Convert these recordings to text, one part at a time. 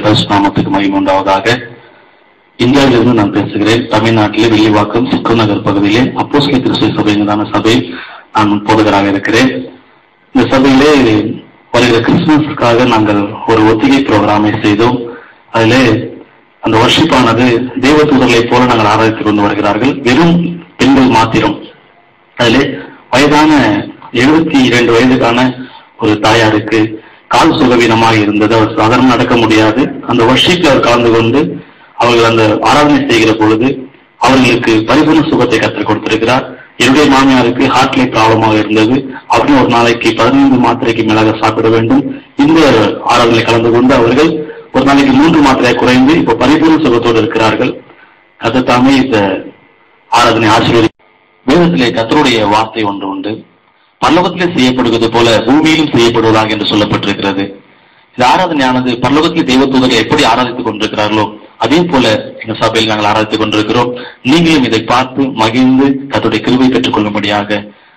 பரிசுநாமத்துக்கு மகிமை உண்டாவதாக இந்தியாவிலிருந்து நான் பேசுகிறேன் தமிழ்நாட்டிலே வில்லிவாக்கம் சிக்கு நகர் பகுதியிலே அப்போஸ்லிக் கிறிஸ்துவ சபைங்கிறதான சபையில் நான் போதகராக இருக்கிறேன் இந்த சபையிலே வருகிற கிறிஸ்துமஸ்க்காக நாங்கள் ஒரு ஒத்திகை ப்ரோக்ராமை செய்தோம் அதிலே அந்த வர்ஷிப்பானது தேவதூதர்களைப் போல நாங்கள் ஆராதித்துக் கொண்டு வருகிறார்கள் வெறும் பெண்கள் மாத்திரம் அதிலே வயதான எழுபத்தி இரண்டு வயதுக்கான ஒரு தாயாருக்கு கால் சுகவீனமாக இருந்தது அவர் சாதாரண நடக்க முடியாது அந்த வர்ஷிப்பில் அவர் கலந்து கொண்டு அவர்கள் அந்த ஆராதனை செய்கிற பொழுது அவர்களுக்கு பரிபூர்ண சுகத்தை கற்றுக் கொடுத்திருக்கிறார் என்னுடைய மாமியாருக்கு ஹார்ட்லி ப்ராப்ளமாக இருந்தது அவரும் ஒரு நாளைக்கு பதினைந்து மாத்திரைக்கு மேலாக சாப்பிட வேண்டும் இந்த ஆராதனை கலந்து கொண்டு அவர்கள் ஒரு நாளைக்கு மூன்று மாத்திரை குறைந்து இப்ப பரிபூர்ண சுகத்தோடு இருக்கிறார்கள் கத்தத்தாமே இந்த ஆராதனை ஆசீர்வதி வேதத்திலே கத்தருடைய வார்த்தை ஒன்று உண்டு பரலோகத்திலே செய்யப்படுவது போல பூமியிலும் செய்யப்படுவதாக என்று சொல்லப்பட்டிருக்கிறது இந்த ஆராதனையானது பரலோகத்திலே தெய்வத்தூதர்கள் எப்படி ஆராதித்துக் கொண்டிருக்கிறார்களோ அதே போல எங்க சபையில் நாங்கள் ஆராதித்துக் கொண்டிருக்கிறோம் நீங்களும் இதை பார்த்து மகிழ்ந்து கத்தருடைய கிருபை பெற்றுக் கொள்ளும்படியாக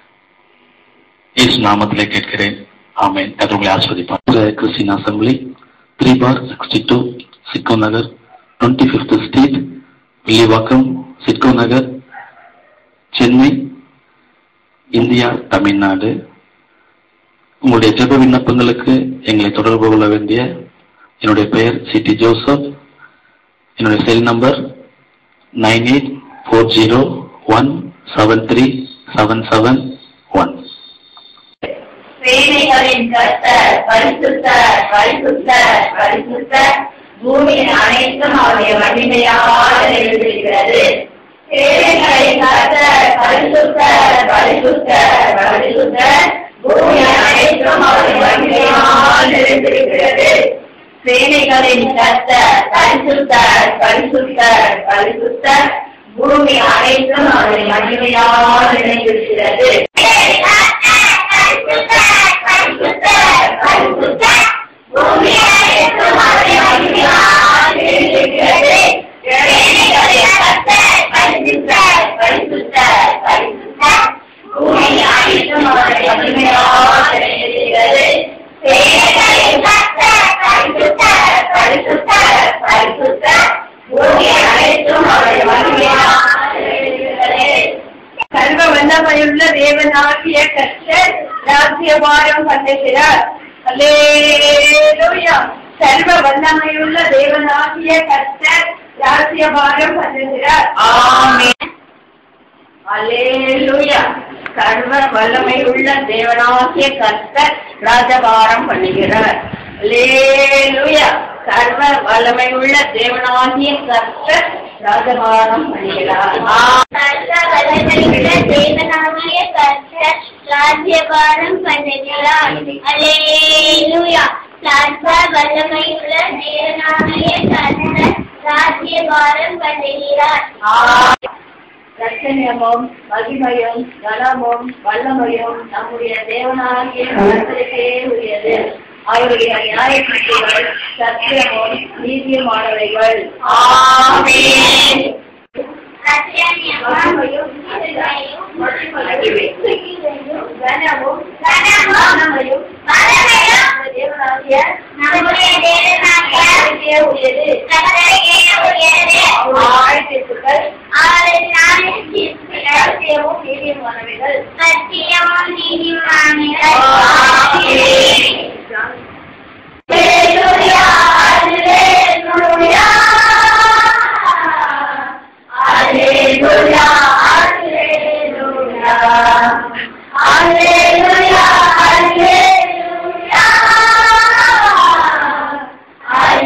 இயேசு நாமத்திலே கேட்கிறேன் ஆமென் கத்தர் உங்களை ஆஸ்வதிப்பார் Christian assembly three four sixty two சிக்கோ Nagar twenty fifth street Villivakkam SIDCO Nagar Chennai India Tamil Nadu உங்களுடைய ஜெப விண்ணப்பங்களுக்கு எங்களை தொடர்பு கொள்ள வேண்டிய என்னுடைய பெயர் சிட்டி ஜோசப் என்னுடைய cell number nine eight four zero one seven three seven seven one சேனைகளின் கர்த்தர் பரிசுத்தர் பரிசுத்தர் பரிசுத்தர் பூமியின் அனைத்தும் அவருடைய மகிமையால் எழுதியிருக்கிறது சேனைகளின் கர்த்தர் பரிசுத்தர் பரிசுத்தர் பரிசுத்தர் பூமியின் அனைத்தும் அவருடைய மகிமையால் எழுதியிருக்கிறது சேனைகளின் கர்த்தர் பரிசுத்தர் பரிசுத்தர் பரிசுத்தர் பூமி அனைத்தும் அவருடைய மகிமையால் இணைந்திருக்கிறது சர்வ வல்லமையுள்ள தேவனாகிய கர்த்தர் ராஜ்யபாரம் பண்ணுகிறார் அல்லேலூயா சர்வ வல்லமையுள்ள தேவனாகிய கர்த்தர் ராஜ்யபாரம் பண்ணுகிறார் ஆமென் அல்லேலூயா சர்வ வல்லமையுள்ள தேவனாகிய கர்த்தர் ராஜபாரம் பண்ணுகிறார் அல்லேலூயா சர்வ வல்லமையுள்ள தேவனாகிய கர்த்தர் ராஜபாரம் பண்ணுகிறார் சர்வ வல்லமையுள்ள தேவனாகிய கர்த்தர் ராஜ்யபாரம் பண்ணுகிறார் அல்லேலூயா சர்வ வல்லமையுள்ள தேவனாகிய கர்த்தர் ராஜ்யபாரம் பண்ணுகிறார் ரட்சணியமும் மகிமையும் கனமும் வல்லமையும் நம்முடைய தேவனாகிய கர்த்தருக்கே உரியது அவருடைய நியாயத்தீர்ப்புகள் சத்தியமும் நீதியுமானவைகள் ஆமென் ரட்சணியமும் கனமும் கனமும் வல்லமையும் தேவனாகிய நம்முடைய தேவனாகிய கர்த்தருக்கே உரியது கர்த்தருக்கே உரியது அவருடைய நியாயத்தீர்ப்புகள் அவரது ஞானத்தீர்ப்புகள் சத்தியமும் நீதியுமானவைகள் சத்தியமும் நீதியுமானவைகள் Hallelujah, hallelujah. Hallelujah, hallelujah. Hallelujah, hallelujah.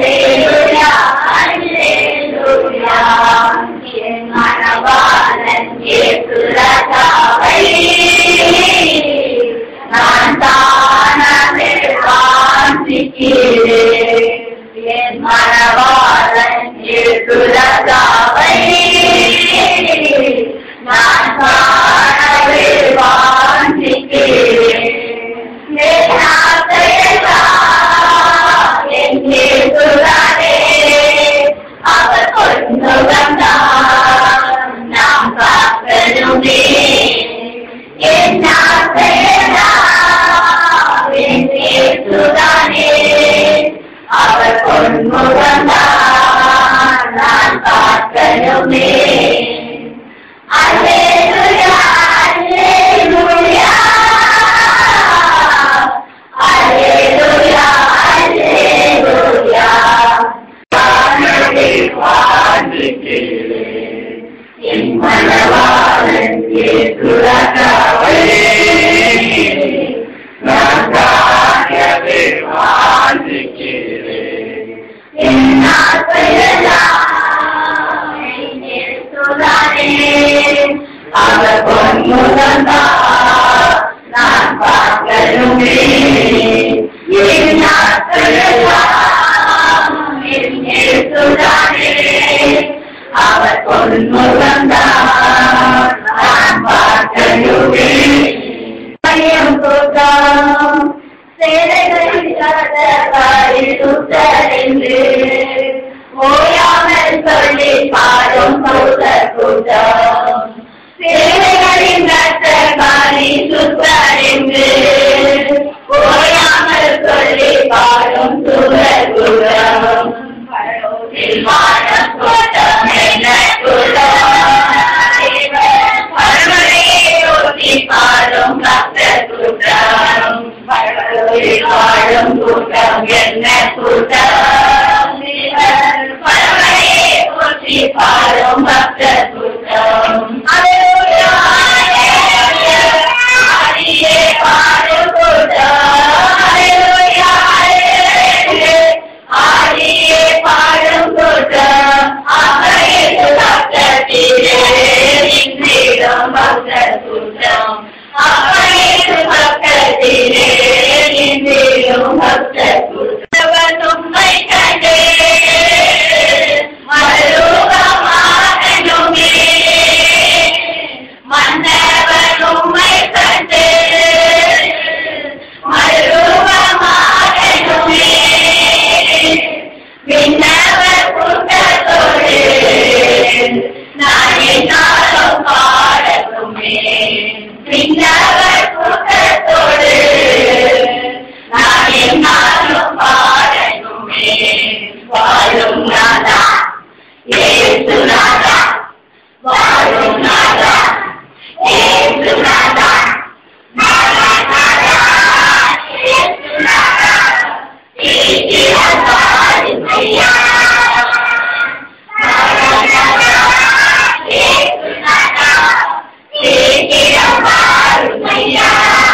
காக்கணுமே அல்லேலூயா அல்லேலூயா அல்லேலூயா அல்லேலூயா வானவில் வாழ்ந்துகிறேன் என் மனவாளன் ஏசுரகாவே நான் காக்கவே வாழ்ந்துகிறேன் என் ஆசையெல்லாம் இயேசுதானே. அவர் பொன்முகந்தா நான் பார்க்கணுமே என் ஆசையெல்லாம் இயேசுதானே. அவர் பொன்முகந்தா நான் பார்க்கணுமே பயம் தோற்றம் சேலைகளில் கலந்தவாறு சுத்தறிந்து ஓயாமல் சொல்லி பாடும் பௌத்த கூட்டம் சேலைகளின் ரத்தகாரி சுத்தறிந்து ஓயாமல் சொல்லி பாடும் சுவர் கூட்டம் வானம் கூட்டம் என்ன கூட்டம் பரமனையே ஓட்டி பாடும் பக்த கூட்டம் பரமனையில் வாழும் கூட்டம் என்ன கூட்டம் பரமனையே ஓட்டி பாடும் பக்த கூட்டம் அல்லேலூயா, அல்லேலூயா, ஆடியே பாடும் கூட்டம் அல்லேலூயா, அல்லேலூயா, ஆடியே பாடும் கூட்டம் அவையில் பக்தத்திலே இன்றிடம் பக்த கூட்டம் அவையில் பக்தத்திலே இன்றிடும் பக்த கூட்டம் உண்மை கண்டே மறுரூபமாகணுமே மன்னவன் உண்மை கண்டு மறுரூபமாகணுமே விண்ணவர் கூட்டத்தோடு நான் என்னாலும் பாடணுமே விண்ணவர் கூட்டத்தோடு நான் என்னாலும் பாடணுமே வாழும் நாதா ஏசு நாதா வாழும் நாதா ஏசு நாதா நாதா நாதா ஏசு நாதா சீக்கிரம் வாழும் ஐயா நாதா நாதா ஏசு நாதா சீக்கிரம் வாழும் ஐயா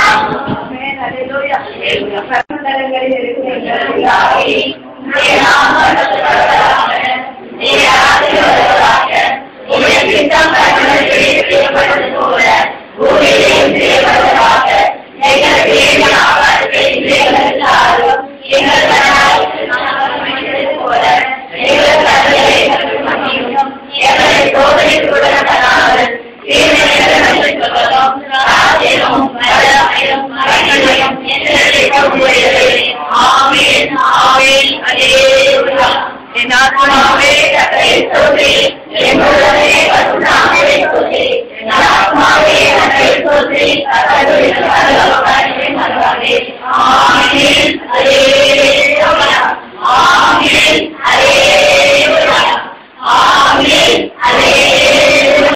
ஆமென் ஆமென் அல்லேலூயா என் ஆத்மாவே கர்த்தரை ஸ்தோத்திரி என் உள்ளமே கர்த்தரை ஸ்தோத்திரி என் ஆத்மாவே கர்த்தரை